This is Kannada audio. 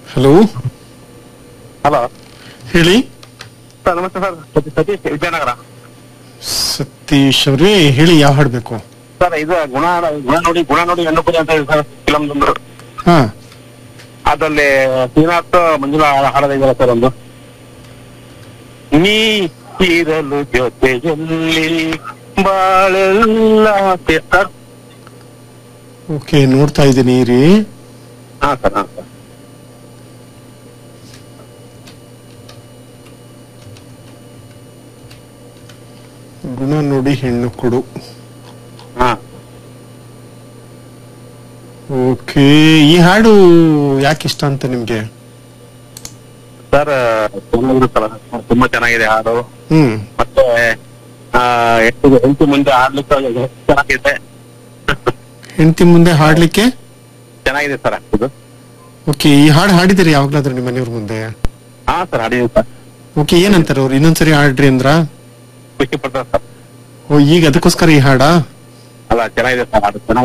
ಹಲೋ ಹಲೋ ಹೇಳಿ ಸರ್ ನಮಸ್ತೆ ಸರ್ ಸತೀಶ್ ಸತೀಶ್ ವಿಜಯನಗರ ಸತೀಶ್ ಅವ್ರೇ ಹೇಳಿ ಯಾವ ಹಾಡ್ಬೇಕು ಸರ್ ಇದು ಗುಣ ಗುಣ ನೋಡಿ ಗುಣ ನೋಡಿ ಹೆಣ್ಣು ಕುರಿ ಅಂತ ಇದೆ ಸರ್ ಫಿಲಮ್ ಒಂದು ಹಾ ಅದ್ರಲ್ಲಿ ಶ್ರೀನಾಥ್ ಮಂಜುಳಾ ಹಾಡೋದಿದೆ ಸರ್ ಒಂದು ನೀ ಇರಲು ಜೊತೆಯಲ್ಲಿ ಬಾಳೆಲ್ಲ ಆಸೆ ಸರ್ ಓಕೆ ನೋಡ್ತಾ ಇದ್ದೀನಿ ರೀ ಹಾ ಸರ್ ಹಾ ಸರ್ ಗುಣ ನೋಡಿ ಹೆಣ್ಣು ಕೊಡು ಹಾ ಓಕೆ ಈ ಹಾಡು ಯಾಕೆ ಇಷ್ಟ ಅಂತ ನಿಮ್ಗೆ ಸರ್ ಚೆನ್ನಾಗಿದೆ ಸರ್ ತುಂಬಾ ಚೆನ್ನಾಗಿದೆ ಹಾಡು ಹ್ಮ್ ಮತ್ತೆ ಆ ಹೆಂಡತಿ ಹೆಂಡತಿ ಮುಂದೆ ಹಾಡ್ಲಿಕ್ಕೆ ಚೆನ್ನಾಗಿದೆ ಹೆಂಡತಿ ಮುಂದೆ ಹಾಡ್ಲಿಕ್ಕೆ ಚೆನ್ನಾಗಿದೆ ಸರ್ ಇದು ಓಕೆ ಈ ಹಾಡು ಹಾಡಿದಿರಿ ಯಾವಾಗ್ಲಾದ್ರೂ ನಿಮ್ಮ ಮನೆಯವ್ರ ಮುಂದೆ ಹಾ ಸರ್ ಹಾಡಿದೆ ಸರ್ ಓಕೆ ಏನಂತಾರೆ ಅವ್ರು ಇನ್ನೊಂದ್ಸರಿ ಹಾಡ್ರಿ ಅಂದ್ರ ಖುಷಿ ಪಡ್ತಾರೆ ಸರ್ ಓ ಈಗ ಅದಕ್ಕೋಸ್ಕರ ಈ ಹಾಡಾ ಅಲ್ಲ ಚೆನ್ನಾಗಿದೆ ಸರ್ ಹಾಡು ಚೆನ್ನಾಗಿದೆ